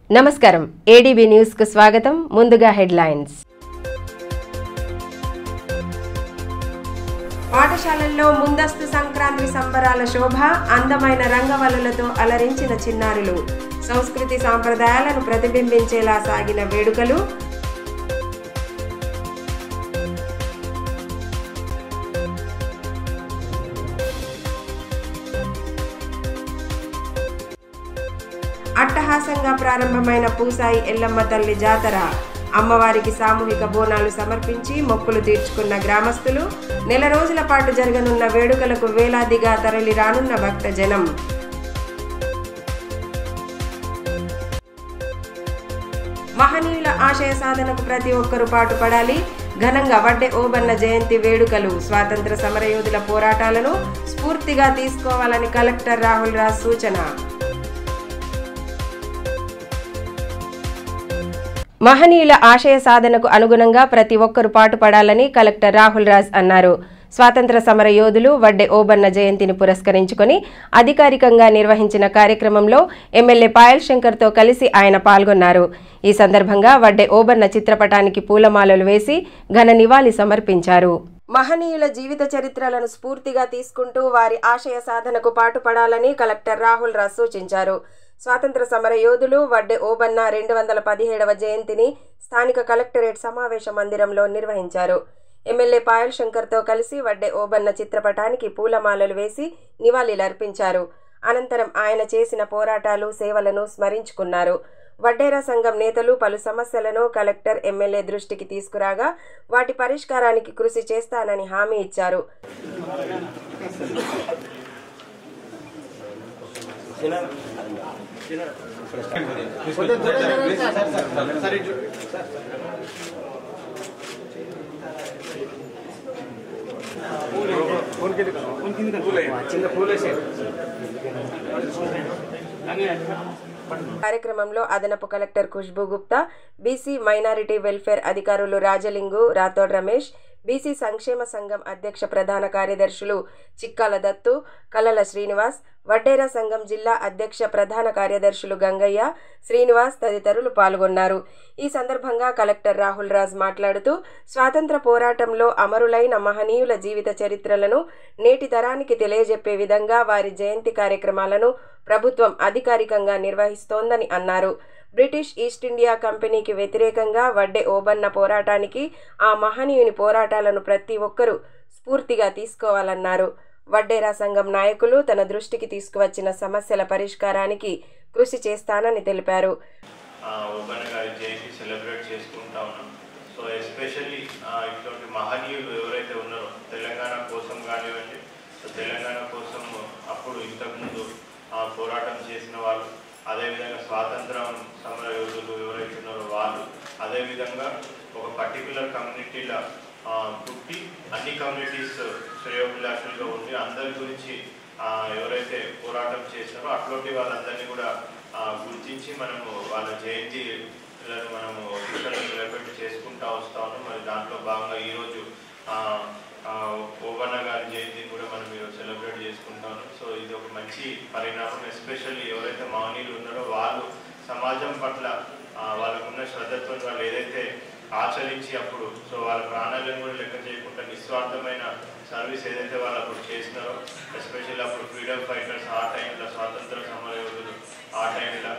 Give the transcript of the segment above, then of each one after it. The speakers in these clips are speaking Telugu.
నమస్కారం ఏడీబీ న్యూస్ కు స్వాగతం ముందుగా హెడ్లైన్స్ పాఠశాలల్లో ముందస్తు సంక్రాంతి సంబరాల శోభ అందమైన రంగవల్లులతో అలరించిన చిన్నారులు సంస్కృతి సాంప్రదాయాలను ప్రతిబింబించేలా సాగిన వేడుకలు అట్టహాసంగా ప్రారంభమైన పూసాయి ఎల్లమ్మ తల్లి జాతర అమ్మవారికి సామూహిక బోనాలు సమర్పించి మొక్కులు తీర్చుకున్న గ్రామస్తులు నెల రోజుల పాటు జరగనున్న వేడుకలకు వేలాదిగా తరలి రానున్న భక్త జనం మహనీయుల ఆశయ సాధనకు ప్రతి ఒక్కరూ పాటుపడాలి ఘనంగా వడ్డే ఓబన్న జయంతి వేడుకలు స్వాతంత్ర సమరయోధుల పోరాటాలను స్ఫూర్తిగా తీసుకోవాలని కలెక్టర్ రాహుల్ రాజ్ సూచన మహనీయుల ఆశయ సాధనకు అనుగుణంగా ప్రతి ఒక్కరూ పాటుపడాలని కలెక్టర్ రాహుల్ రాజ్ అన్నారు స్వాతంత్ర సమర యోధులు వడ్డే ఓబన్న జయంతిని పురస్కరించుకొని అధికారికంగా నిర్వహించిన కార్యక్రమంలో ఎమ్మెల్యే పాయల్ శంకర్తో కలిసి ఆయన పాల్గొన్నారు ఈ సందర్భంగా వడ్డే ఓబన్న చిత్రపటానికి పూలమాలలు వేసి ఘన నివాళి సమర్పించారు మహనీయుల జీవిత చరిత్రలను స్ఫూర్తిగా తీసుకుంటూ వారి ఆశయ సాధనకు పాటుపడాలని కలెక్టర్ రాహుల్ రాజ్ సూచించారు స్వాతంత్ర సమర యోధులు వడ్డే ఓబన్న రెండు వందల పదిహేడవ జయంతిని స్థానిక కలెక్టరేట్ సమావేశ మందిరంలో నిర్వహించారు ఎమ్మెల్యే పాయల్ శంకర్తో కలిసి వడ్డే ఓబన్న చిత్రపటానికి పూలమాలలు వేసి నివాళులర్పించారు అనంతరం ఆయన చేసిన పోరాటాలు సేవలను స్మరించుకున్నారు వడ్డేరా సంఘం నేతలు పలు సమస్యలను కలెక్టర్ ఎమ్మెల్యే దృష్టికి తీసుకురాగా వాటి పరిష్కారానికి కృషి చేస్తానని హామీ ఇచ్చారు కార్యక్రమంలో అదనపు collector Khushboo Gupta BC minority welfare అధికారులు రాజలింగు రాథోడ్ రమేష్ బీసీ సంక్షేమ సంఘం అధ్యక్ష ప్రధాన కార్యదర్శులు చిక్కాల దత్తు కల్లల శ్రీనివాస్ వడ్డేరా సంఘం జిల్లా అధ్యక్ష ప్రధాన కార్యదర్శులు గంగయ్య శ్రీనివాస్ తదితరులు పాల్గొన్నారు ఈ సందర్భంగా కలెక్టర్ రాహుల్ రాజ్ మాట్లాడుతూ స్వాతంత్ర పోరాటంలో అమరులైన మహనీయుల జీవిత చరిత్రలను నేటి తరానికి తెలియజెప్పే విధంగా వారి జయంతి కార్యక్రమాలను ప్రభుత్వం అధికారికంగా నిర్వహిస్తోందని అన్నారు బ్రిటిష్ ఈస్ట్ ఇండియా కంపెనీకి వ్యతిరేకంగా వడ్డే ఓబన్న పోరాటానికి ఆ మహనీయుని పోరాటాలను ప్రతి ఒక్కరూ స్ఫూర్తిగా తీసుకోవాలన్నారు వడ్డేరా సంఘం నాయకులు తన దృష్టికి తీసుకువచ్చిన సమస్యల పరిష్కారానికి కృషి చేస్తానని తెలిపారు ఓపెన్ గారి జయంతి సెలబ్రేట్ చేసుకుంటా ఉన్నాం సో ఎస్పెషల్లీ ఇటువంటి మహనీయులు ఎవరైతే ఉన్నారో తెలంగాణ కోసం కానివ్వండి సో తెలంగాణ కోసం అప్పుడు ఇంతకుముందు ఆ, పోరాటం చేసిన వాళ్ళు అదేవిధంగా స్వాతంత్రం సమర యోధులు ఎవరైతే ఉన్నారో వాళ్ళు అదేవిధంగా ఒక పర్టికులర్ కమ్యూనిటీలో పుట్టి అన్ని కమ్యూనిటీస్ శ్రేయోభిలాషులుగా ఉండి అందరి గురించి ఆ, ఎవరైతే పోరాటం చేస్తారో అటువంటి వాళ్ళందరినీ కూడా ఆ, గుర్తించి మనము వాళ్ళ జయంతిలను మనము ఇక్కడ సెలబ్రేట్ చేసుకుంటా వస్తా ఉన్నాం మరి దాంట్లో భాగంగా ఈరోజు ఆ, ఆ, ఓవన్న గారి జయంతిని కూడా మనం ఈరోజు సెలబ్రేట్ చేసుకుంటా ఉన్నాం సో ఇది ఒక మంచి పరిణామం ఎస్పెషల్లీ ఎవరైతే మహనీయులు ఉన్నారో వాళ్ళు సమాజం పట్ల ఆ, వాళ్ళకున్న శ్రద్ధతో వాళ్ళు ఏదైతే ఆచరించి అప్పుడు సో వాళ్ళ ప్రాణాలను కూడా లెక్క చేయకుండా నిస్వార్థమైన సర్వీస్ ఏదైతే వాళ్ళు అప్పుడు చేసినారో ఎస్పెషల్లీ అప్పుడు ఫ్రీడమ్ ఫైటర్స్ ఆ టైంలో స్వాతంత్ర సమర యోధులు ఆ టైంలో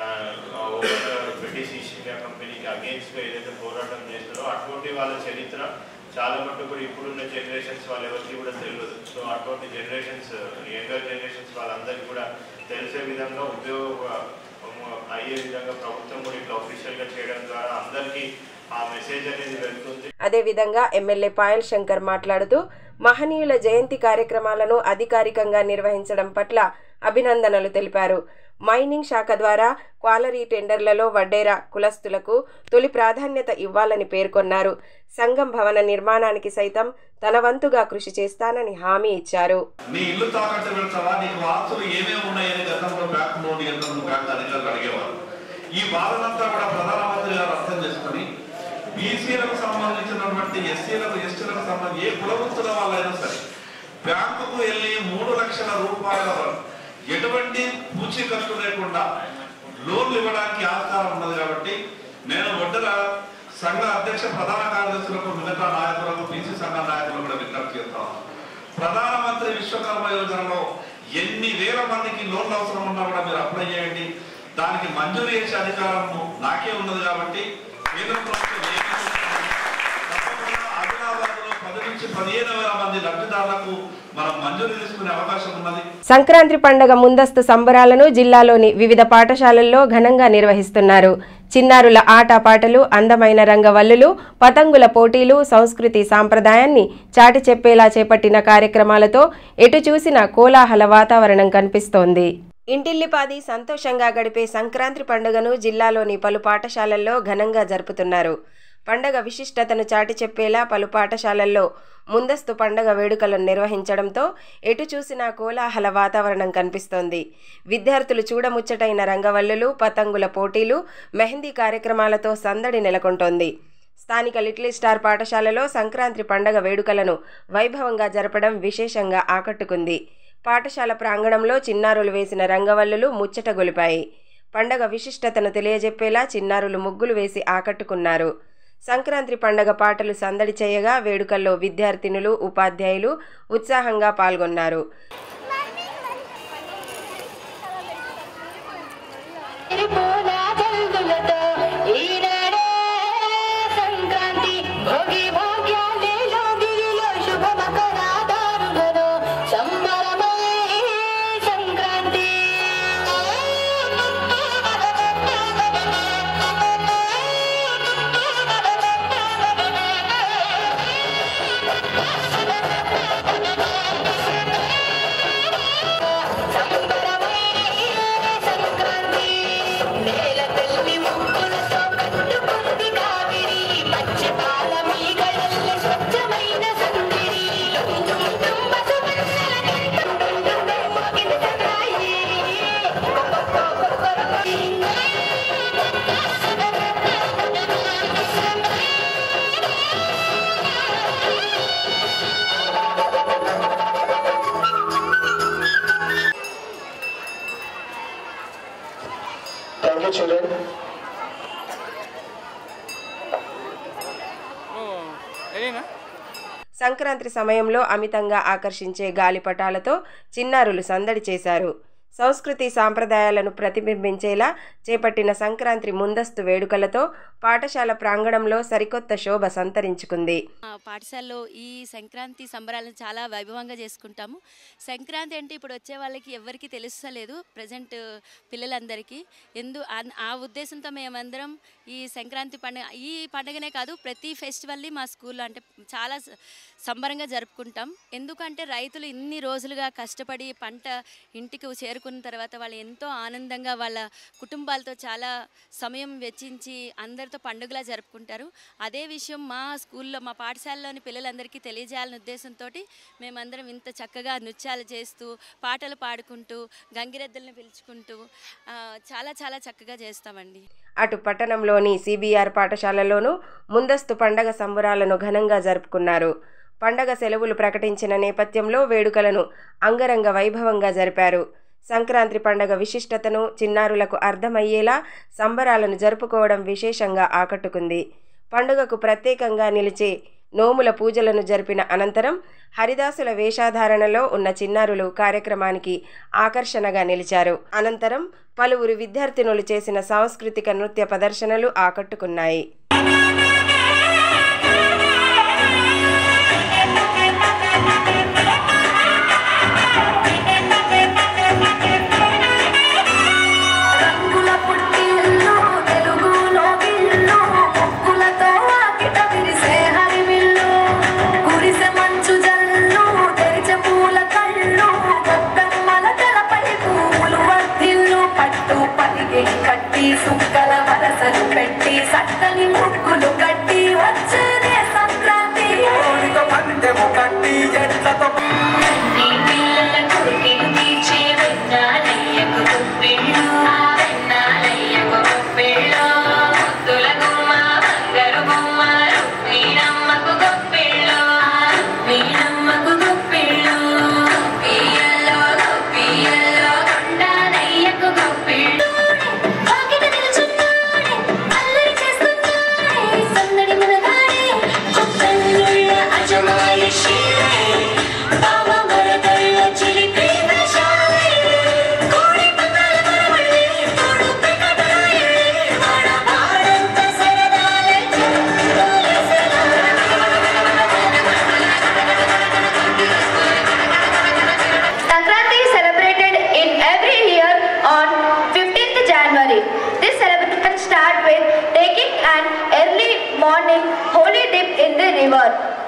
బ్రిటిష్ ఈస్ట్ ఇండియా కంపెనీకి అగేన్స్ట్గా ఏదైతే పోరాటం చేస్తారో అటువంటి వాళ్ళ చరిత్ర చాలా మటుకు కూడా ఇప్పుడున్న జనరేషన్స్ వాళ్ళు ఎవరికి కూడా తెలియదు సో అటువంటి జనరేషన్స్ యంగర్ జనరేషన్స్ వాళ్ళందరికీ కూడా తెలిసే విధంగా ఉపయోగ అయ్యే విధంగా ప్రభుత్వం కూడా ఇట్లా అఫీషియల్గా చేయడం ద్వారా అందరికీ ఆ మెసేజ్ అనేది వెళ్తుంది అదేవిధంగా ఎమ్మెల్యే పాయల్ శంకర్ మాట్లాడుతూ మహనీయుల జయంతి కార్యక్రమాలను అధికారికంగా నిర్వహించడం పట్ల అభినందనలు తెలిపారు మైనింగ్ శాఖ ద్వారా క్వాలరీ టెండర్లలో వడ్డేరా కులస్తులకు తొలి ప్రాధాన్యత ఇవ్వాలని పేర్కొన్నారు సంఘం భవన నిర్మాణానికి సైతం తన వంతుగా కృషి చేస్తానని హామీ ఇచ్చారు నీ ఇల్లు తాకట్టు పెడతావా నీకు ఆస్తులు ఏమేమి ఉన్నాయని గతంలో బ్యాంక్ లోన్ నియంత్రణ బ్యాంక్ అధికారులు అడిగేవారు ఈ బాధనంతా కూడా ప్రధానమంత్రి గారు అర్థం చేసుకుని బీసీలకు సంబంధించినటువంటి ఎస్సీలకు ఎస్టీలకు సంబంధించి ఏ కులవృత్తుల వాళ్ళైనా సరే బ్యాంకుకు వెళ్ళి మూడు లక్షల రూపాయల ఎటువంటి పూచీకత్తు లేకుండా లోన్లు ఇవ్వడానికి ఆస్కారం ఉన్నది కాబట్టి నేను ఒడ్డున సంఘ అధ్యక్ష ప్రధాన కార్యదర్శులకు మిగతా నాయకులకు బీసీ సంఘ నాయకులకు కూడా విజ్ఞప్తి చేస్తాను ప్రధానమంత్రి విశ్వకర్మ యోజనలో ఎన్ని వేల మందికి లోన్లు అవసరం ఉన్నా కూడా మీరు అప్లై చేయండి దానికి మంజూరు చేసే అధికారం నాకే ఉన్నది కాబట్టి కేంద్ర ప్రభుత్వం ఏమీ చేస్తుంది? తప్పకుండా ఆదిలాబాద్లో పది నుంచి పదిహేను వేల మంది లబ్ధిదారులకు మనం మంజూరు తీసుకునే అవకాశం ఉన్నది సంక్రాంతి పండగ ముందస్తు సంబరాలను జిల్లాలోని వివిధ పాఠశాలల్లో ఘనంగా నిర్వహిస్తున్నారు చిన్నారుల ఆటపాటలు అందమైన రంగవల్లులు పతంగుల పోటీలు సంస్కృతి సాంప్రదాయాన్ని చాటి చెప్పేలా చేపట్టిన కార్యక్రమాలతో ఎటు చూసిన కోలాహల వాతావరణం కనిపిస్తోంది ఇంటిల్లిపాది సంతోషంగా గడిపే సంక్రాంతి పండుగను జిల్లాలోని పలు పాఠశాలల్లో ఘనంగా జరుపుతున్నారు పండగ విశిష్టతను చాటి చెప్పేలా పలు పాఠశాలల్లో ముందస్తు పండగ వేడుకలను నిర్వహించడంతో ఎటు చూసినా కోలాహల వాతావరణం కనిపిస్తోంది విద్యార్థులు చూడముచ్చటైన రంగవల్లులు పతంగుల పోటీలు మెహందీ కార్యక్రమాలతో సందడి నెలకొంటోంది స్థానిక లిటిల్ స్టార్ పాఠశాలలో సంక్రాంతి పండగ వేడుకలను వైభవంగా జరపడం విశేషంగా ఆకట్టుకుంది పాఠశాల ప్రాంగణంలో చిన్నారులు వేసిన రంగవల్లులు ముచ్చట గొలిపాయి పండగ విశిష్టతను తెలియజెప్పేలా చిన్నారులు ముగ్గులు వేసి ఆకట్టుకున్నారు సంక్రాంతి పండగ పాటలు సందడి చేయగా వేడుకల్లో విద్యార్థినులు ఉపాధ్యాయులు ఉత్సాహంగా పాల్గొన్నారు తిరుపూలా జల్దులతో ఈనాడే సంక్రాంతి భోగి భాగ్యాలే లోగిలిలో శుభ మకరాదారులలో సంబరమై సంక్రాంతి సంబరమై సంక్రాంతి నేల తల్లి ముగ్గులతో కట్టుకుంది కావిరి పచ్చి పాల మీగడల్ల స్వచ్ఛమైన సందిరి తుంబ సుమన్నల కంటుండే మోగిన సన్నాయి Thank you, children. సంక్రాంతి సమయంలో అమితంగా ఆకర్షించే గాలిపటాలతో చిన్నారులు సందడి చేశారు సంస్కృతి సాంప్రదాయాలను ప్రతిబింబించేలా చేపట్టిన సంక్రాంతి ముందస్తు వేడుకలతో పాఠశాల ప్రాంగణంలో సరికొత్త శోభ సంతరించుకుంది ఆ పాఠశాలలో ఈ సంక్రాంతి సంబరాలను చాలా వైభవంగా చేసుకుంటాము సంక్రాంతి అంటే ఇప్పుడు వచ్చే వాళ్ళకి ఎవరికి తెలుస్తలేదు ప్రజెంట్ పిల్లలందరికీ ఎందు అన్- ఆ ఉద్దేశంతో మేమందరం ఈ సంక్రాంతి పండుగ ఈ పండుగనే కాదు ప్రతి ఫెస్టివల్ని మా స్కూల్లో అంటే చాలా స- సంబరంగా జరుపుకుంటాం ఎందుకంటే రైతులు ఇన్ని రోజులుగా కష్టపడి పంట ఇంటికి చేరుకున్న తర్వాత వాళ్ళు ఎంతో ఆనందంగా వాళ్ళ కుటుంబాలతో చాలా సమయం వెచ్చించి అందరితో పండుగలా జరుపుకుంటారు అదే విషయం మా స్కూల్లో మా పాఠశాలలోని పిల్లలందరికీ తెలియజేయాలనే ఉద్దేశంతో మేమందరం ఇంత చక్కగా నృత్యాలు చేస్తూ పాటలు పాడుకుంటూ గంగిరెద్దుల్ని పిలుచుకుంటూ ఆ, చాలా చాలా చక్కగా చేస్తామండి అటు పట్టణంలోని సిబిఆర్ పాఠశాలలోనూ ముందస్తు పండగ సంబరాలను ఘనంగా జరుపుకున్నారు పండగ సెలవులు ప్రకటించిన నేపథ్యంలో వేడుకలను అంగరంగ వైభవంగా జరిపారు సంక్రాంతి పండగ విశిష్టతను చిన్నారులకు అర్థమయ్యేలా సంబరాలను జరుపుకోవడం విశేషంగా ఆకట్టుకుంది పండుగకు ప్రత్యేకంగా నిలిచే నోముల పూజలను జరిపిన అనంతరం హరిదాసుల వేషాధారణలో ఉన్న చిన్నారులు కార్యక్రమానికి ఆకర్షణగా నిలిచారు అనంతరం పలువురు విద్యార్థినులు చేసిన సాంస్కృతిక నృత్య ప్రదర్శనలు ఆకట్టుకున్నాయి రంగుల పుట్టిల్లు తెలుగులో గిల్లు ముక్కులతో వాకిట విరిసే హరివిల్లు కురిసె మంచు జల్లు తెరిచే పూల కళ్ళు గొప్పమ్మల తెలపై పూలు వర్ధిల్లు పట్టు పరిగే కట్టి సుక్కల వరసలు పెట్టి సక్కని ముగ్గులు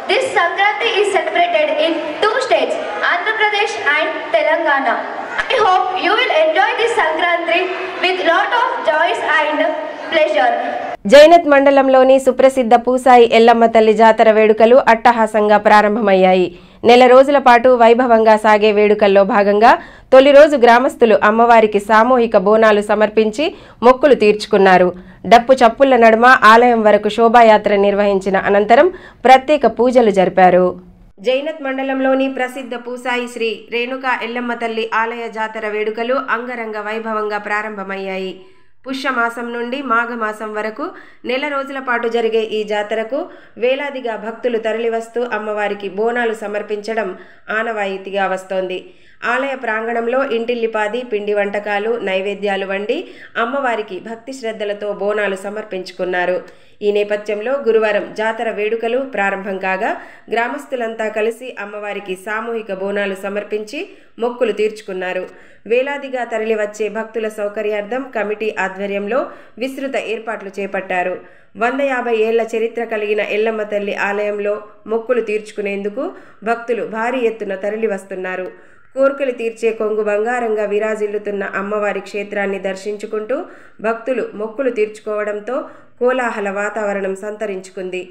this Sankranti is celebrated in two states, Andhra Pradesh and Telangana. I hope you will enjoy this Sankranti with lot of joys and pleasure. Jainath మండలంలోని సుప్రసిద్ధ పూసాయి ఎల్లమ్మ తల్లి జాతర వేడుకలు అట్టహాసంగా ప్రారంభమయ్యాయి నెల రోజుల పాటు వైభవంగా సాగే వేడుకల్లో భాగంగా తొలి రోజు గ్రామస్తులు అమ్మవారికి సామూహిక బోనాలు సమర్పించి మొక్కులు తీర్చుకున్నారు డప్పు చప్పుళ్ల నడుమ ఆలయం వరకు శోభాయాత్ర నిర్వహించిన అనంతరం ప్రత్యేక పూజలు జరిపారు జైనత్ మండలంలోని ప్రసిద్ధ పూసాయి శ్రీ రేణుకా ఎల్లమ్మ తల్లి ఆలయ జాతర వేడుకలు అంగరంగ వైభవంగా ప్రారంభమయ్యాయి పుష్యమాసం నుండి మాఘమాసం వరకు నెల రోజుల పాటు జరిగే ఈ జాతరకు వేలాదిగా భక్తులు తరలివస్తూ అమ్మవారికి బోనాలు సమర్పించడం ఆనవాయితీగా వస్తోంది ఆలయ ప్రాంగణంలో ఇంటిల్లిపాది పిండి వంటకాలు నైవేద్యాలు వండి అమ్మవారికి భక్తి శ్రద్ధలతో బోనాలు సమర్పించుకున్నారు ఈ నేపథ్యంలో గురువారం జాతర వేడుకలు ప్రారంభం కాగా గ్రామస్తులంతా కలిసి అమ్మవారికి సామూహిక బోనాలు సమర్పించి మొక్కులు తీర్చుకున్నారు వేలాదిగా తరలివచ్చే భక్తుల సౌకర్యార్థం కమిటీ ఆధ్వర్యంలో విస్తృత ఏర్పాట్లు చేపట్టారు వంద యాభై ఏళ్ల చరిత్ర కలిగిన ఎల్లమ్మ తల్లి ఆలయంలో మొక్కులు తీర్చుకునేందుకు భక్తులు భారీ ఎత్తున తరలివస్తున్నారు కోర్కెలు తీర్చే కొంగు బంగారంగా విరాజిల్లుతున్న అమ్మవారి క్షేత్రాన్ని దర్శించుకుంటూ భక్తులు మొక్కులు తీర్చుకోవడంతో కోలాహల వాతావరణం సంతరించుకుంది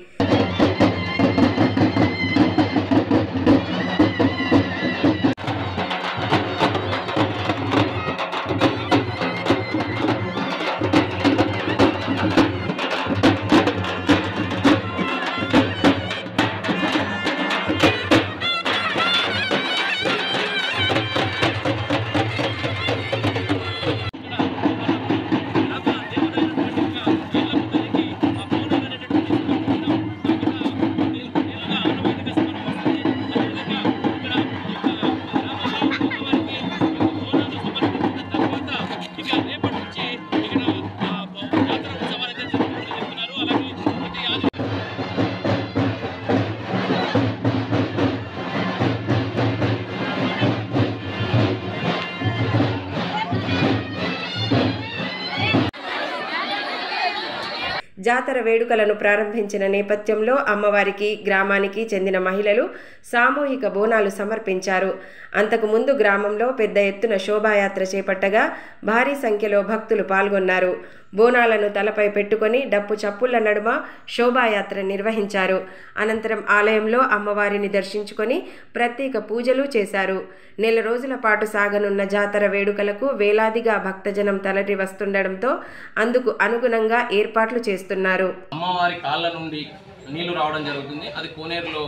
జాతర వేడుకలను ప్రారంభించిన నేపథ్యంలో అమ్మవారికి గ్రామానికి చెందిన మహిళలు సామూహిక బోనాలు సమర్పించారు అంతకుముందు గ్రామంలో పెద్ద ఎత్తున శోభాయాత్ర చేపట్టగా భారీ సంఖ్యలో భక్తులు పాల్గొన్నారు బోనాలను తలపై పెట్టుకొని డప్పు చప్పుళ్ల నడుమ శోభాయాత్ర నిర్వహించారు అనంతరం ఆలయంలో అమ్మవారిని దర్శించుకొని ప్రత్యేక పూజలు చేశారు నెల రోజుల పాటు సాగనున్న జాతర వేడుకలకు వేలాదిగా భక్తజనం తలరి వస్తుండడంతో అందుకు అనుగుణంగా ఏర్పాట్లు చేస్తున్నారు అమ్మవారి కాళ్ళ నుండి నీళ్లు రావడం జరుగుతుంది అది కోనేరులో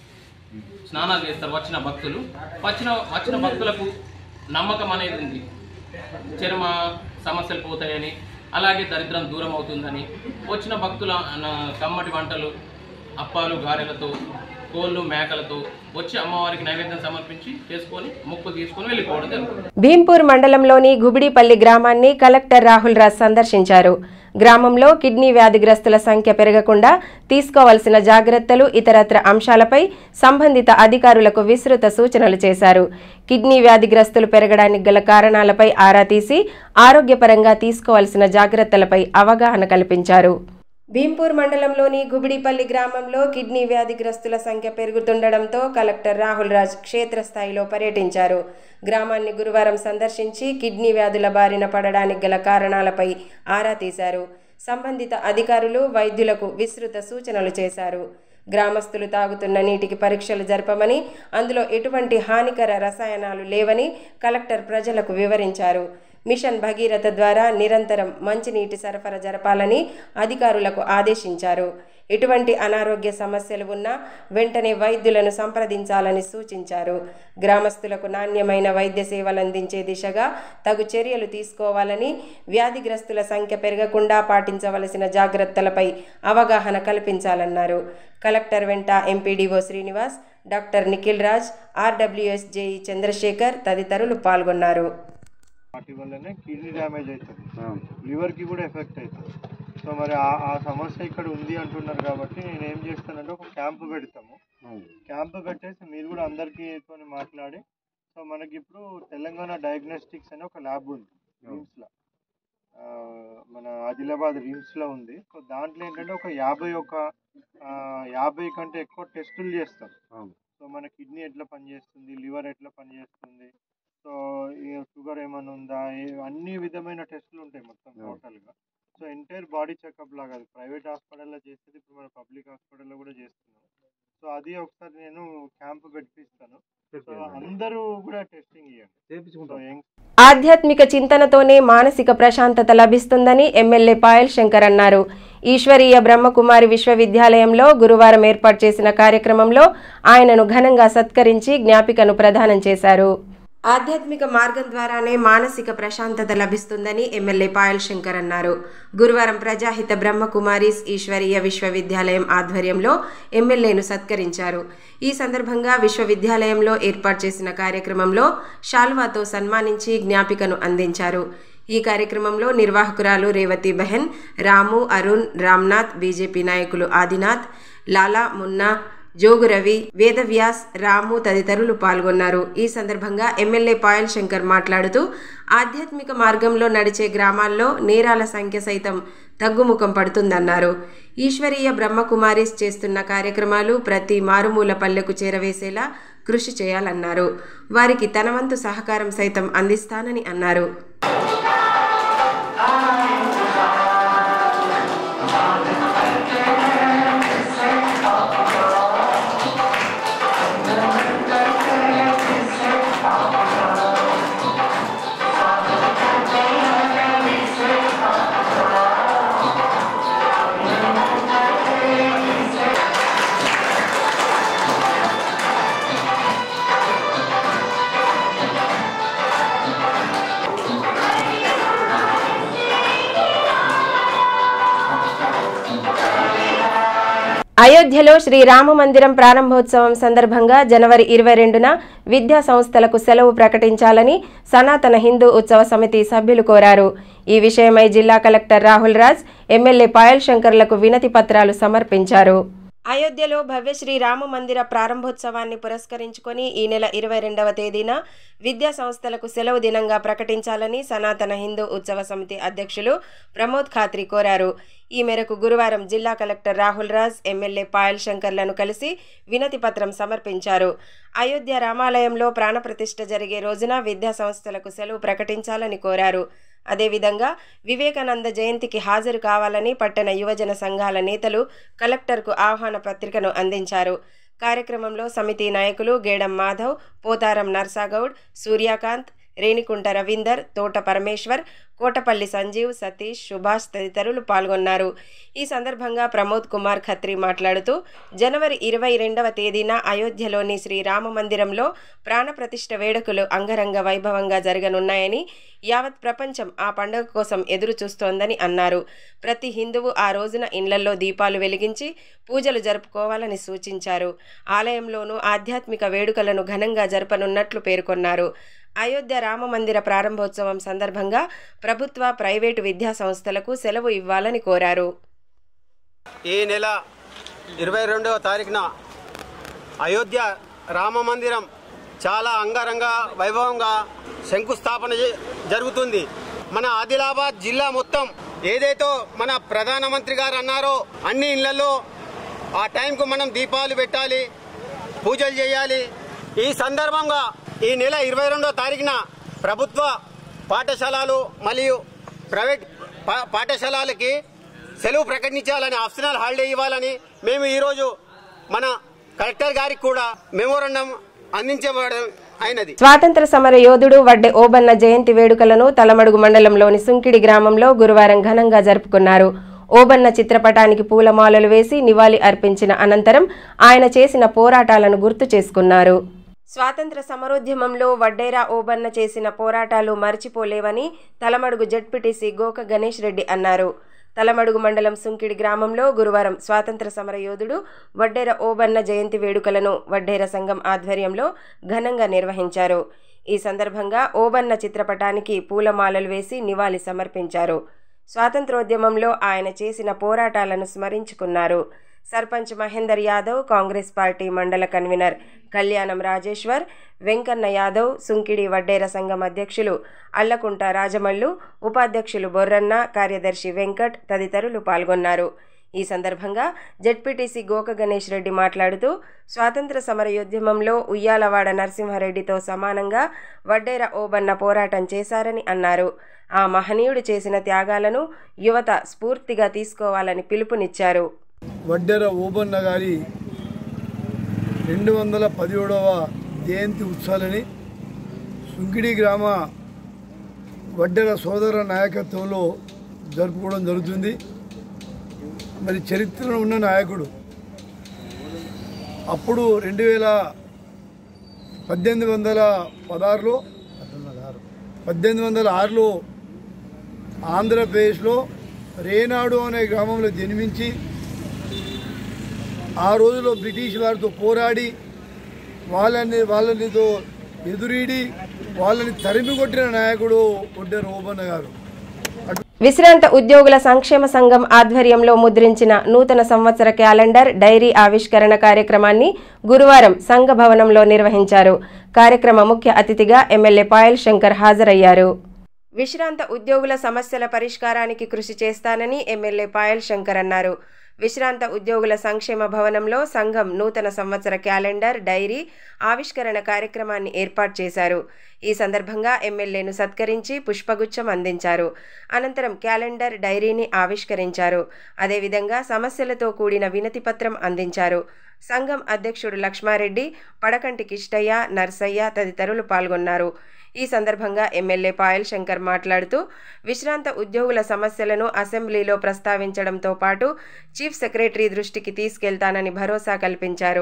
స్నానాలు చేస్తారు వచ్చిన భక్తులు వచ్చిన వచ్చిన భక్తులకు నమ్మకం అనేది ఉంది చర్మ సమస్యలు పోతాయని అలాగే దరిద్రం దూరం అవుతుందని వచ్చిన భక్తుల ఆ, కమ్మటి వంటలు అప్పాలు గారెలతో కోళ్ళు మేకలతో వచ్చి అమ్మవారికి నైవేద్యం సమర్పించి చేసుకొని మొక్కు తీసుకొని వెళ్ళిపోవడం జరుగుతుంది భీంపూర్ మండలంలోని గుబిడిపల్లి గ్రామాన్ని కలెక్టర్ రాహుల్ రాజ్ సందర్శించారు గ్రామంలో కిడ్నీ వ్యాధిగ్రస్తుల సంఖ్య పెరగకుండా తీసుకోవాల్సిన జాగ్రత్తలు ఇతరత్ర అంశాలపై సంబంధిత అధికారులకు విస్తృత సూచనలు చేశారు కిడ్నీ వ్యాధిగ్రస్తులు పెరగడానికి గల కారణాలపై ఆరా తీసి ఆరోగ్యపరంగా తీసుకోవాల్సిన జాగ్రత్తలపై అవగాహన కల్పించారు భీంపూర్ మండలంలోని గుబిడిపల్లి గ్రామంలో కిడ్నీ వ్యాధిగ్రస్తుల సంఖ్య పెరుగుతుండడంతో కలెక్టర్ రాహుల్ రాజ్ క్షేత్రస్థాయిలో పర్యటించారు గ్రామాన్ని గురువారం సందర్శించి కిడ్నీ వ్యాధుల బారిన పడడానికి గల కారణాలపై ఆరా తీశారు సంబంధిత అధికారులు వైద్యులకు విస్తృత సూచనలు చేశారు గ్రామస్తులు తాగుతున్న నీటికి పరీక్షలు జరపమని అందులో ఎటువంటి హానికర రసాయనాలు లేవని కలెక్టర్ ప్రజలకు వివరించారు మిషన్ భగీరథ ద్వారా నిరంతరం మంచినీటి సరఫరా జరపాలని అధికారులకు ఆదేశించారు ఎటువంటి అనారోగ్య సమస్యలు ఉన్నా వెంటనే వైద్యులను సంప్రదించాలని సూచించారు గ్రామస్తులకు నాణ్యమైన వైద్య సేవలు అందించే దిశగా తగు చర్యలు తీసుకోవాలని వ్యాధిగ్రస్తుల సంఖ్య పెరగకుండా పాటించవలసిన జాగ్రత్తలపై అవగాహన కల్పించాలన్నారు కలెక్టర్ వెంట MPDO Srinivas doctor Nikhil Raj RWS JE Chandrasekhar తదితరులు పాల్గొన్నారు వాటి వల్లనే కిడ్నీ డ్యామేజ్ అవుతుంది లివర్కి కూడా ఎఫెక్ట్ అవుతుంది సో మరి ఆ ఆ సమస్య ఇక్కడ ఉంది అంటున్నారు కాబట్టి నేను ఏం చేస్తానంటే ఒక క్యాంపు పెడతాము క్యాంపు పెట్టేసి మీరు కూడా అందరికీ తోని మాట్లాడి సో మనకి ఇప్పుడు తెలంగాణ డయాగ్నోస్టిక్స్ అని ఒక ల్యాబ్ ఉంది నిమ్స్లో ఆ, మన ఆదిలాబాద్ రిమ్స్లో ఉంది సో దాంట్లో ఏంటంటే ఒక యాభై ఒక ఆ, యాభై కంటే ఎక్కువ టెస్టులు చేస్తాం సో మన కిడ్నీ ఎట్లా పనిచేస్తుంది లివర్ ఎట్లా పనిచేస్తుంది సో ఈ షుగర్ ఏమైనా ఉందా ఏ- అన్ని విధమైన టెస్టులు ఉంటాయి మొత్తం టోటల్గా సో ఎంటైర్ బాడీ చెకప్ లాగా అది ప్రైవేట్ హాస్పిటల్లో చేసేది ఇప్పుడు మన పబ్లిక్ హాస్పిటల్లో కూడా చేస్తున్నాం సో అది ఒకసారి నేను క్యాంప్ పెట్టిస్తాను సో అందరూ కూడా టెస్టింగ్ ఇవ్వండి సో యంగ్ ఆధ్యాత్మిక చింతనతోనే మానసిక ప్రశాంతత లభిస్తుందని ఎమ్మెల్యే పాయల్ శంకర్ అన్నారు ఈశ్వరీయ బ్రహ్మకుమారి విశ్వవిద్యాలయంలో గురువారం ఏర్పాటు చేసిన కార్యక్రమంలో ఆయనను ఘనంగా సత్కరించి జ్ఞాపికను ప్రదానం చేశారు ఆధ్యాత్మిక మార్గం ద్వారానే మానసిక ప్రశాంతత లభిస్తుందని ఎమ్మెల్యే పాయల్ శంకర్ అన్నారు గురువారం ప్రజాహిత బ్రహ్మకుమారీస్ ఈశ్వరీయ విశ్వవిద్యాలయం ఆధ్వర్యంలో ఎమ్మెల్యేను సత్కరించారు ఈ సందర్భంగా విశ్వవిద్యాలయంలో ఏర్పాటు చేసిన కార్యక్రమంలో షాల్వాతో సన్మానించి జ్ఞాపికను అందించారు ఈ కార్యక్రమంలో నిర్వాహకురాలు రేవతి బెహన్ రాము అరుణ్ రామ్నాథ్ బీజేపీ నాయకులు ఆదినాథ్ లాలా మున్నా జోగు రవి వేదవ్యాస్ రాము తదితరులు పాల్గొన్నారు ఈ సందర్భంగా ఎమ్మెల్యే పాయల్ శంకర్ మాట్లాడుతూ ఆధ్యాత్మిక మార్గంలో నడిచే గ్రామాల్లో నేరాల సంఖ్య సైతం తగ్గుముఖం పడుతుందన్నారు ఈశ్వరీయ బ్రహ్మకుమారీస్ చేస్తున్న కార్యక్రమాలు ప్రతి మారుమూల పల్లెకు చేరవేసేలా కృషి చేయాలన్నారు వారికి తన వంతు సహకారం సైతం అందిస్తానని అన్నారు అయోధ్యలో శ్రీ రామ మందిరం ప్రారంభోత్సవం సందర్భంగా జనవరి ఇరవై రెండున విద్యా సంస్థలకు సెలవు ప్రకటించాలని సనాతన హిందూ ఉత్సవ సమితి సభ్యులు కోరారు ఈ విషయమై జిల్లా కలెక్టర్ రాహుల్ రాజ్ ఎమ్మెల్యే పాయల్ శంకర్లకు వినతి పత్రాలు సమర్పించారు అయోధ్యలో భవ్యశ్రీ రామ మందిర ప్రారంభోత్సవాన్ని పురస్కరించుకొని ఈ నెల ఇరవై రెండవ తేదీన విద్యా సంస్థలకు సెలవు దినంగా ప్రకటించాలని సనాతన హిందూ ఉత్సవ సమితి అధ్యక్షులు ప్రమోద్ ఖాత్రి కోరారు ఈ మేరకు గురువారం జిల్లా కలెక్టర్ రాహుల్ రాజ్ ఎమ్మెల్యే పాయల్ శంకర్లను కలిసి వినతి పత్రం సమర్పించారు అయోధ్య రామాలయంలో ప్రాణప్రతిష్ఠ జరిగే రోజున విద్యా సంస్థలకు సెలవు ప్రకటించాలని కోరారు అదేవిధంగా వివేకానంద జయంతికి హాజరు కావాలని పట్టణ యువజన సంఘాల నేతలు కలెక్టర్కు ఆహ్వాన పత్రికను అందించారు కార్యక్రమంలో సమితి నాయకులు గేడం మాధవ్ పోతారం నర్సాగౌడ్ సూర్యకాంత్ రేణికుంట రవీందర్ తోట పరమేశ్వర్ కోటపల్లి సంజీవ్ సతీష్ సుభాష్ తదితరులు పాల్గొన్నారు ఈ సందర్భంగా ప్రమోద్ కుమార్ ఖత్రి మాట్లాడుతూ జనవరి ఇరవై రెండవ తేదీన అయోధ్యలోని శ్రీ రామ మందిరంలో ప్రాణప్రతిష్ఠ వేడుకలు అంగరంగ వైభవంగా జరగనున్నాయని యావత్ ప్రపంచం ఆ పండుగ కోసం ఎదురు చూస్తోందని అన్నారు ప్రతి హిందువు ఆ రోజున ఇండ్లల్లో దీపాలు వెలిగించి పూజలు జరుపుకోవాలని సూచించారు ఆలయంలోనూ ఆధ్యాత్మిక వేడుకలను ఘనంగా జరపనున్నట్లు పేర్కొన్నారు అయోధ్య రామ మందిర ప్రారంభోత్సవం సందర్భంగా ప్రభుత్వ ప్రైవేటు విద్యా సంస్థలకు సెలవు ఇవ్వాలని కోరారు ఈ నెల ఇరవై రెండవ తారీఖున అయోధ్య రామ మందిరం చాలా అంగరంగ వైభవంగా శంకుస్థాపన జ- జరుగుతుంది మన ఆదిలాబాద్ జిల్లా మొత్తం ఏదైతే మన ప్రధానమంత్రి గారు అన్నారో అన్ని ఇళ్లలో ఆ టైంకు మనం దీపాలు పెట్టాలి పూజలు చేయాలి ఈ సందర్భంగా ఈ నెల ఇరవై రెండో తారీఖున ప్రభుత్వ పాఠశాలలు మరియు ప్రైవేట్ పా- పాఠశాలలకి సెలవు ప్రకటించాలని ఆప్షనల్ హాలిడే ఇవ్వాలని మేము ఈరోజు మన కలెక్టర్ గారికి కూడా మెమోరండం అందించబడడం అయినది స్వాతంత్ర సమర యోధుడు వడ్డె ఓబన్న జయంతి వేడుకలను తలమడుగు మండలంలోని సుంకిడి గ్రామంలో గురువారం ఘనంగా జరుపుకున్నారు ఓబన్న చిత్రపటానికి పూలమాలలు వేసి నివాళి అర్పించిన అనంతరం ఆయన చేసిన పోరాటాలను గుర్తు చేసుకున్నారు స్వాతంత్ర సమరోద్యమంలో వడ్డేరా ఓబన్న చేసిన పోరాటాలు మర్చిపోలేవని తలమడుగు జడ్పీటీసీ గోక గణేష్ రెడ్డి అన్నారు తలమడుగు మండలం సుంకిడి గ్రామంలో గురువారం స్వాతంత్ర సమర యోధుడు వడ్డేర ఓబన్న జయంతి వేడుకలను వడ్డేర సంఘం ఆధ్వర్యంలో ఘనంగా నిర్వహించారు ఈ సందర్భంగా ఓబన్న చిత్రపటానికి పూలమాలలు వేసి నివాళి సమర్పించారు స్వాతంత్రోద్యమంలో ఆయన చేసిన పోరాటాలను స్మరించుకున్నారు సర్పంచ్ మహేందర్ యాదవ్ కాంగ్రెస్ పార్టీ మండల కన్వీనర్ కళ్యాణం రాజేశ్వర్ వెంకన్న యాదవ్ సుంకిడి వడ్డేర సంఘం అధ్యక్షులు అల్లకుంట రాజమల్లు ఉపాధ్యక్షులు బొర్రన్న కార్యదర్శి వెంకట్ తదితరులు పాల్గొన్నారు ఈ సందర్భంగా జెడ్పీటీసీ గోక గణేష్ రెడ్డి మాట్లాడుతూ స్వాతంత్ర సమరయోద్యమంలో ఉయ్యాలవాడ నరసింహారెడ్డితో సమానంగా వడ్డేర ఓబన్న పోరాటం చేశారని అన్నారు ఆ మహనీయుడు చేసిన త్యాగాలను యువత స్ఫూర్తిగా తీసుకోవాలని పిలుపునిచ్చారు వడ్డెర ఓబన్న గారి రెండు వందల పదిహేడవ జయంతి ఉత్సవాలని సుంకిడి గ్రామ వడ్డెర సోదర నాయకత్వంలో జరుపుకోవడం జరుగుతుంది మరి చరిత్రలో ఉన్న నాయకుడు అప్పుడు రెండు వేల పద్దెనిమిది వందల పదహారులో పద్దెనిమిది వందల ఆరులో ఆంధ్రప్రదేశ్లో రేనాడు అనే గ్రామంలో జన్మించి ఆ రోజులో బ్రిటిష్ వారితో పోరాడి వాళ్ళని వాళ్ళనితో ఎదురీడి వాళ్ళని తరిమి కొట్టిన నాయకుడు ఒడ్డెర ఓబన్న గారు విశ్రాంత ఉద్యోగుల సంక్షేమ సంఘం ఆధ్వర్యంలో ముద్రించిన నూతన సంవత్సర క్యాలెండర్ డైరీ ఆవిష్కరణ కార్యక్రమాన్ని గురువారం సంఘ భవనంలో నిర్వహించారు కార్యక్రమ ముఖ్య అతిథిగా ఎమ్మెల్యే పాయల్ శంకర్ హాజరయ్యారు విశ్రాంత ఉద్యోగుల సమస్యల పరిష్కారానికి కృషి చేస్తానని ఎమ్మెల్యే పాయల్ శంకర్ అన్నారు విశ్రాంత ఉద్యోగుల సంక్షేమ భవనంలో సంఘం నూతన సంవత్సర క్యాలెండర్ డైరీ ఆవిష్కరణ కార్యక్రమాన్ని ఏర్పాటు చేశారు ఈ సందర్భంగా ఎమ్మెల్యేను సత్కరించి పుష్పగుచ్చం అందించారు అనంతరం క్యాలెండర్ డైరీని ఆవిష్కరించారు అదేవిధంగా సమస్యలతో కూడిన వినతి పత్రం అందించారు సంఘం అధ్యక్షుడు లక్ష్మారెడ్డి పడకంటి కిష్టయ్య నర్సయ్య తదితరులు పాల్గొన్నారు ఈ సందర్భంగా ఎమ్మెల్యే పాయల్ శంకర్ మాట్లాడుతూ విశ్రాంత ఉద్యోగుల సమస్యలను అసెంబ్లీలో ప్రస్తావించడంతో పాటు చీఫ్ సెక్రటరీ దృష్టికి తీసుకెళ్తానని భరోసా కల్పించారు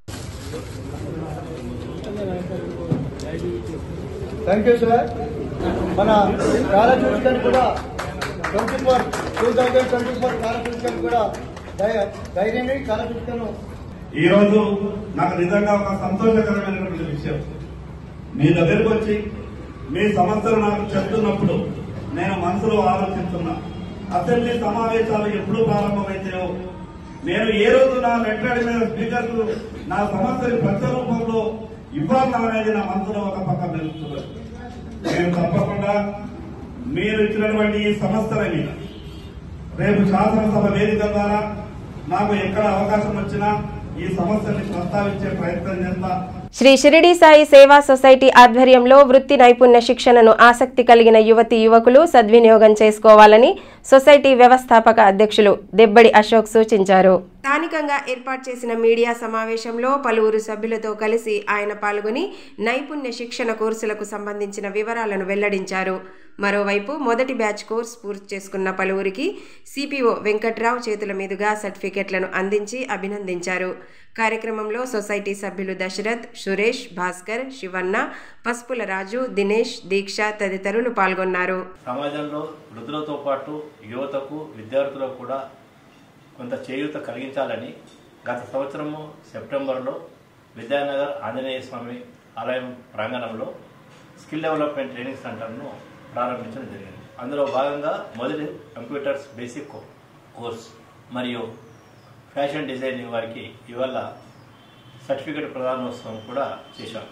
థ్యాంక్ యూ సార్ మన కాలచూసుకొని కూడా twenty four two thousand twenty four కాలచూసుకొని కూడా ధై- ధైర్యాన్ని కాలచూసుకొని ఈ రోజు నాకు నిజంగా ఒక సంతోషకరమైనటువంటి విషయం మీ దగ్గరకు వచ్చి మీ సమస్యలు నాకు చెప్తున్నప్పుడు నేను మనసులో ఆలోచిస్తున్నా అసెంబ్లీ సమావేశాలు ఎప్పుడు ప్రారంభమైతాయో నేను ఏ రోజు నా లెటర్ మీద స్పీకర్ నా సమస్యని ప్రత్య రూపంలో ఇవ్వాలా అనేది నా మనసులో ఒక పక్క మెలుగుతున్నది నేను తప్పకుండా మీరు ఇచ్చినటువంటి ఈ సమస్యల మీద రేపు శాసనసభ వేదిక ద్వారా నాకు ఎక్కడ అవకాశం వచ్చినా ఈ సమస్యని ప్రస్తావించే ప్రయత్నం చేస్తా శ్రీ షిరిడి సాయి సేవా సొసైటీ ఆధ్వర్యంలో వృత్తి నైపుణ్య శిక్షణను ఆసక్తి కలిగిన యువతి యువకులు సద్వినియోగం చేసుకోవాలని సొసైటీ వ్యవస్థాపక అధ్యక్షులు దెబ్బడి అశోక్ సూచించారు స్థానికంగా ఏర్పాటు చేసిన మీడియా సమావేశంలో పలువురు సభ్యులతో కలిసి ఆయన పాల్గొని నైపుణ్య శిక్షణ కోర్సులకు సంబంధించిన వివరాలను వెల్లడించారు మరోవైపు మొదటి బ్యాచ్ కోర్సు పూర్తి చేసుకున్న పలువురికి సిపిఓ వెంకట్రావు చేతుల మీదుగా సర్టిఫికెట్లను అందించి అభినందించారు కార్యక్రమంలో సొసైటీ సభ్యులు దశరథ్ సురేష్ భాస్కర్ శివన్న పసుపుల రాజు దినేష్ దీక్ష తదితరులు పాల్గొన్నారు సమాజంలో వృద్ధులతో పాటు యువతకు విద్యార్థులకు కూడా కొంత చేయూత కలిగించాలని గత సంవత్సరము సెప్టెంబర్లో విద్యానగర్ ఆంజనేయ స్వామి ఆలయం ప్రాంగణంలో స్కిల్ డెవలప్మెంట్ ట్రైనింగ్ సెంటర్ను ప్రారంభించడం జరిగింది అందులో భాగంగా మొదటి కంప్యూటర్స్ బేసిక్ కో- కోర్స్ మరియు ఫ్యాషన్ డిజైనింగ్ వారికి ఇవాళ సర్టిఫికెట్ ప్రదానోత్సవం కూడా చేశాం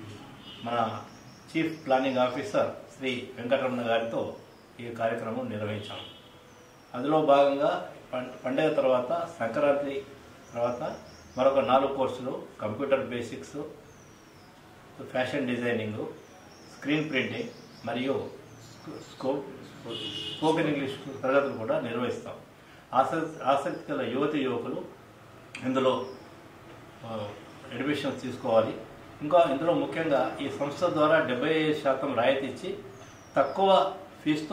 మన chief planning officer Shri Venkataramana గారితో ఈ కార్యక్రమం నిర్వహించాం అందులో భాగంగా పం- పండగ తర్వాత సంక్రాంతి తర్వాత మరొక నాలుగు కోర్సులు computer basics fashion designing screen printing మరియు స్కో- స్పోకెన్ ఇంగ్లీష్ తరగతులు కూడా నిర్వహిస్తాం ఆసక్తి ఆసక్తి గల యువతి యువకులు ఇందులో ఆ, అడ్మిషన్స్ తీసుకోవాలి ఇంకా ఇందులో ముఖ్యంగా ఈ సంస్థ ద్వారా డెబ్బై శాతం రాయితీ ఇచ్చి తక్కువ ఫీజుతో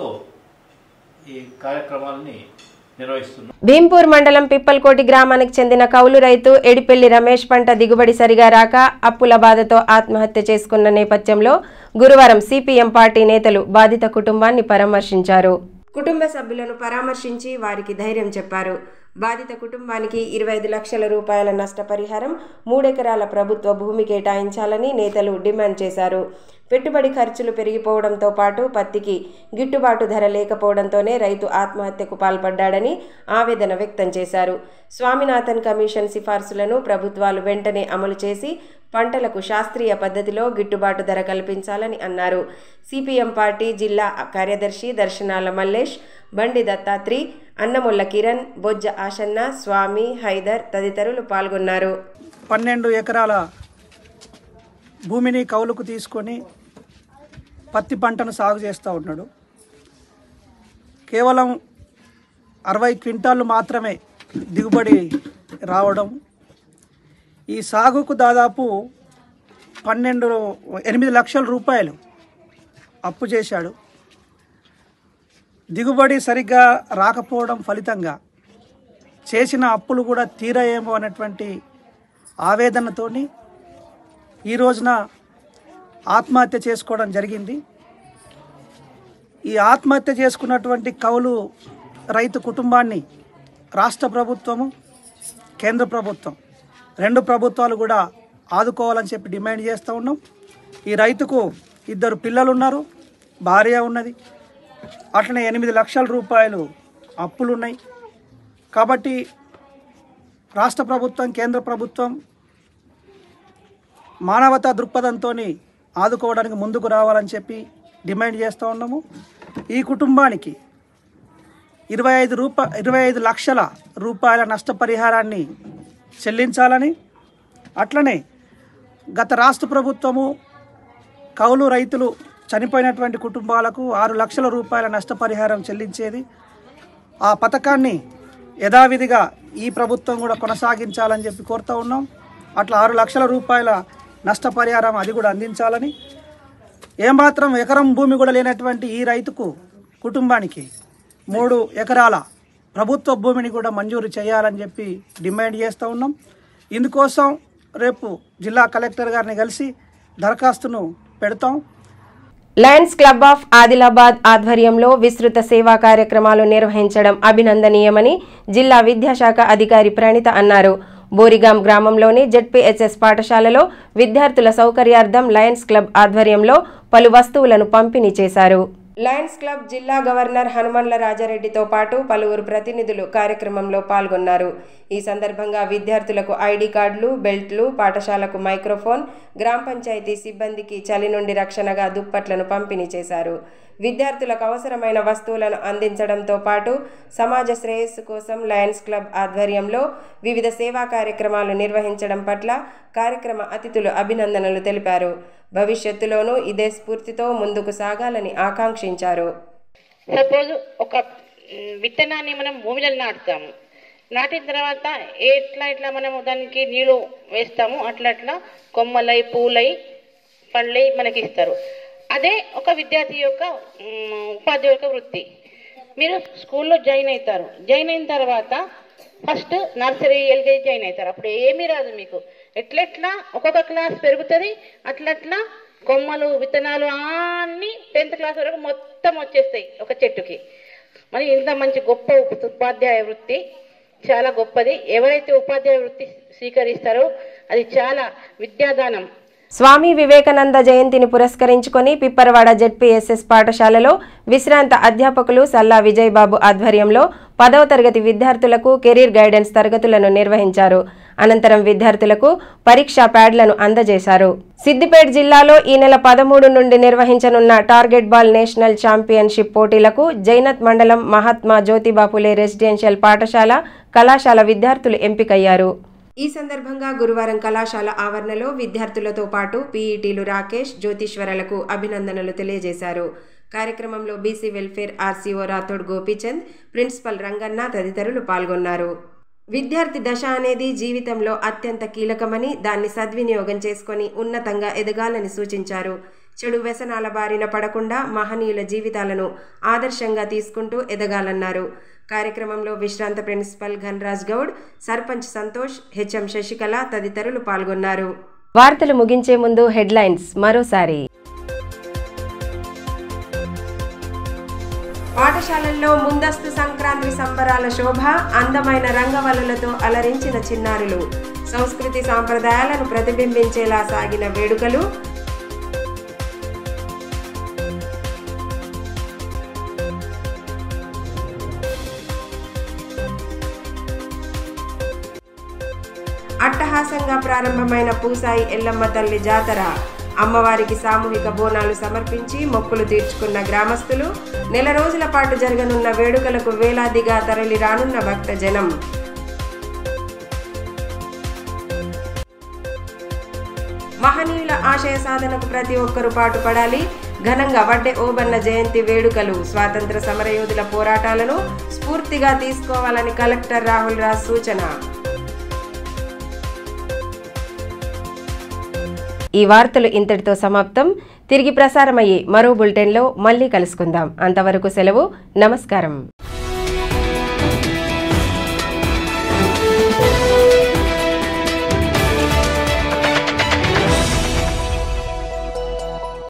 ఈ కార్యక్రమాలని నిర్వహిస్తున్నాం భీంపూర్ మండలం పిప్పల్కోటి గ్రామానికి చెందిన కౌలు రైతు ఎడిపెల్లి రమేష్ పంట దిగుబడి సరిగా రాక అప్పుల బాధతో ఆత్మహత్య చేసుకున్న నేపథ్యంలో గురువారం సిపిఎం పార్టీ నేతలు బాధిత కుటుంబాన్ని పరామర్శించారు కుటుంబ సభ్యులను పరామర్శించి వారికి ధైర్యం చెప్పారు బాధిత కుటుంబానికి ఇరవై ఐదు లక్షల రూపాయల నష్టపరిహారం మూడెకరాల ప్రభుత్వ భూమి కేటాయించాలని నేతలు డిమాండ్ చేశారు పెట్టుబడి ఖర్చులు పెరిగిపోవడంతో పాటు పత్తికి గిట్టుబాటు ధర లేకపోవడంతోనే రైతు ఆత్మహత్యకు పాల్పడ్డాడని ఆవేదన వ్యక్తం చేశారు స్వామినాథన్ కమిషన్ సిఫార్సులను ప్రభుత్వాలు వెంటనే అమలు చేసి పంటలకు శాస్త్రీయ పద్ధతిలో గిట్టుబాటు ధర కల్పించాలని అన్నారు సిపిఎం పార్టీ జిల్లా కార్యదర్శి దర్శనాల మల్లేష్ బండి దత్తాత్రి అన్నముల్ల కిరణ్ బొజ్జ ఆశన్న స్వామి హైదర్ తదితరులు పాల్గొన్నారు పన్నెండు ఎకరాల భూమిని కౌలుకు తీసుకొని పత్తి పంటను సాగు చేస్తూ ఉన్నాడు కేవలం అరవై క్వింటాళ్ళు మాత్రమే దిగుబడి రావడం ఈ సాగుకు దాదాపు పన్నెండు ఎనిమిది లక్షల రూపాయలు అప్పు చేశాడు దిగుబడి సరిగ్గా రాకపోవడం ఫలితంగా చేసిన అప్పులు కూడా తీరాయేమో అన్నటువంటి ఆవేదనతోని ఈ రోజున ఆత్మహత్య చేసుకోవడం జరిగింది ఈ ఆత్మహత్య చేసుకున్నటువంటి కౌలు రైతు కుటుంబాన్ని రాష్ట్ర ప్రభుత్వము కేంద్ర ప్రభుత్వం రెండు ప్రభుత్వాలు కూడా ఆదుకోవాలని చెప్పి డిమాండ్ చేస్తూ ఉన్నాం ఈ రైతుకు ఇద్దరు పిల్లలు ఉన్నారు భార్య ఉన్నది అట్లనే ఎనిమిది లక్షల రూపాయలు అప్పులు ఉన్నాయి కాబట్టి రాష్ట్ర ప్రభుత్వం కేంద్ర ప్రభుత్వం మానవతా దృక్పథంతో ఆదుకోవడానికి ముందుకు రావాలని చెప్పి డిమాండ్ చేస్తూ ఉన్నాము ఈ కుటుంబానికి ఇరవై ఐదు రూప ఇరవై ఐదు లక్షల రూపాయల నష్టపరిహారాన్ని చెల్లించాలని అట్లనే గత రాష్ట్ర ప్రభుత్వము కౌలు రైతులు చనిపోయినటువంటి కుటుంబాలకు ఆరు లక్షల రూపాయల నష్టపరిహారం చెల్లించేది ఆ పథకాన్ని యథావిధిగా ఈ ప్రభుత్వం కూడా కొనసాగించాలని చెప్పి కోరుతూ ఉన్నాం అట్లా ఆరు లక్షల రూపాయల నష్టపరిహారం అది కూడా అందించాలని ఏమాత్రం ఎకరం భూమి కూడా లేనటువంటి ఈ రైతుకు కుటుంబానికి మూడు ఎకరాల ప్రభుత్వ భూమిని కూడా మంజూరు చేయాలని చెప్పి డిమాండ్ చేస్తూ ఉన్నాం ఇందుకోసం రేపు జిల్లా కలెక్టర్ గారిని కలిసి దరఖాస్తును పెడతాం లయన్స్ క్లబ్ ఆఫ్ ఆదిలాబాద్ ఆధ్వర్యంలో విస్తృత సేవా కార్యక్రమాలు నిర్వహించడం అభినందనీయమని జిల్లా విద్యాశాఖ అధికారి ప్రణిత అన్నారు బోరిగాం గ్రామంలోని జెడ్పీహెచ్ఎస్ పాఠశాలలో విద్యార్థుల సౌకర్యార్థం లయన్స్ క్లబ్ ఆధ్వర్యంలో పలు వస్తువులను పంపిణీ చేశారు లయన్స్ క్లబ్ జిల్లా గవర్నర్ హనుమండ్ల రాజారెడ్డితో పాటు పలువురు ప్రతినిధులు కార్యక్రమంలో పాల్గొన్నారు ఈ సందర్భంగా విద్యార్థులకు ఐడి కార్డులు బెల్ట్లు పాఠశాలకు మైక్రోఫోన్ గ్రామ పంచాయతీ సిబ్బందికి చలి నుండి రక్షణగా దుప్పట్లను పంపిణీ చేశారు విద్యార్థులకు అవసరమైన వస్తువులను అందించడంతో పాటు సమాజ శ్రేయస్సు కోసం లయన్స్ క్లబ్ ఆధ్వర్యంలో వివిధ సేవా కార్యక్రమాలు నిర్వహించడం పట్ల కార్యక్రమ అతిథులు అభినందనలు తెలిపారు భవిష్యత్తులోనూ ఇదే స్ఫూర్తితో ముందుకు సాగాలని ఆకాంక్షించారు సపోజ్ ఒక మ్, విత్తనాన్ని మనం భూమిలో నాటుతాము నాటిన తర్వాత ఎట్లా ఇట్లా మనము దానికి నీళ్ళు వేస్తాము అట్లా అట్లా కొమ్మలై పూలై పండ్లై మనకి ఇస్తారు అదే ఒక విద్యార్థి యొక్క మ్, ఉపాధ్యాయ యొక్క వృత్తి మీరు స్కూల్లో జాయిన్ అవుతారు జాయిన్ అయిన తర్వాత ఫస్ట్ నర్సరీ ఎల్కేజీ జాయిన్ అవుతారు అప్పుడు ఏమీ రాదు మీకు ఎట్లెట్లా ఒక్కొక్క క్లాస్ పెరుగుతుంది అట్లట్లా కొమ్మలు విత్తనాలు అన్ని టెన్త్ క్లాస్ వరకు మొత్తం వచ్చేస్తాయి ఒక చెట్టుకి మరి ఇంత మంచి గొప్ప ఉప- ఉపాధ్యాయ వృత్తి చాలా గొప్పది ఎవరైతే ఉపాధ్యాయ వృత్తి స్వీకరిస్తారో అది చాలా విద్యాదానం స్వామి వివేకానంద జయంతిని పురస్కరించుకొని పిప్పరవాడ జెడ్పీఎస్ఎస్ పాఠశాలలో విశ్రాంత అధ్యాపకులు సల్లా విజయబాబు ఆధ్వర్యంలో పదవ తరగతి విద్యార్థులకు కెరీర్ గైడెన్స్ తరగతులను నిర్వహించారు అనంతరం విద్యార్థులకు పరీక్షా ప్యాడ్లను అందజేశారు సిద్దిపేట జిల్లాలో ఈ నెల పదమూడు నుండి నిర్వహించనున్న టార్గెట్ బాల్ నేషనల్ ఛాంపియన్షిప్ పోటీలకు జైనత్ మండలం మహాత్మా జ్యోతిబాపులే రెసిడెన్షియల్ పాఠశాల కళాశాల విద్యార్థులు ఎంపికయ్యారు ఈ సందర్భంగా గురువారం కళాశాల ఆవరణలో విద్యార్థులతో పాటు పీఈటీలు రాకేష్ జ్యోతిశ్వరలకు అభినందనలు తెలియజేశారు కార్యక్రమంలో BC welfare RCO Rathod Gopichand principal Ranganna తదితరులు పాల్గొన్నారు విద్యార్థి దశ అనేది జీవితంలో అత్యంత కీలకమని దాన్ని సద్వినియోగం చేసుకొని ఉన్నతంగా ఎదగాలని సూచించారు చెడు వ్యసనాల బారిన పడకుండా మహనీయుల జీవితాలను ఆదర్శంగా తీసుకుంటూ ఎదగాలన్నారు కార్యక్రమంలో విశ్రాంత ప్రిన్సిపల్ ఘన్రాజ్ గౌడ్ సర్పంచ్ సంతోష్ హెచ్ఎం శశికళ తదితరులు పాల్గొన్నారు వార్తలు ముగించే ముందు హెడ్లైన్స్ మరోసారి పాఠశాలల్లో ముందస్తు సంక్రాంతి సంబరాల శోభ అందమైన రంగవల్లులతో అలరించిన చిన్నారులు సంస్కృతి సాంప్రదాయాలను ప్రతిబింబించేలా సాగిన వేడుకలు అట్టహాసంగా ప్రారంభమైన పూసాయి ఎల్లమ్మ తల్లి జాతర అమ్మవారికి సామూహిక బోనాలు సమర్పించి మొక్కులు తీర్చుకున్న గ్రామస్తులు నెల రోజుల పాటు జరగనున్న వేడుకలకు వేలాదిగా తరలి రానున్న భక్త జనం మహనీయుల ఆశయ సాధనకు ప్రతి ఒక్కరూ పాటుపడాలి ఘనంగా వడ్డే ఓబన్న జయంతి వేడుకలు స్వాతంత్ర సమరయోధుల పోరాటాలను స్ఫూర్తిగా తీసుకోవాలని కలెక్టర్ రాహుల్ రాజ్ సూచన ఈ వార్తలు ఇంతటితో సమాప్తం తిరిగి ప్రసారమయ్యే మరో బులెటిన్లో మళ్ళీ కలుసుకుందాం అంతవరకు సెలవు నమస్కారం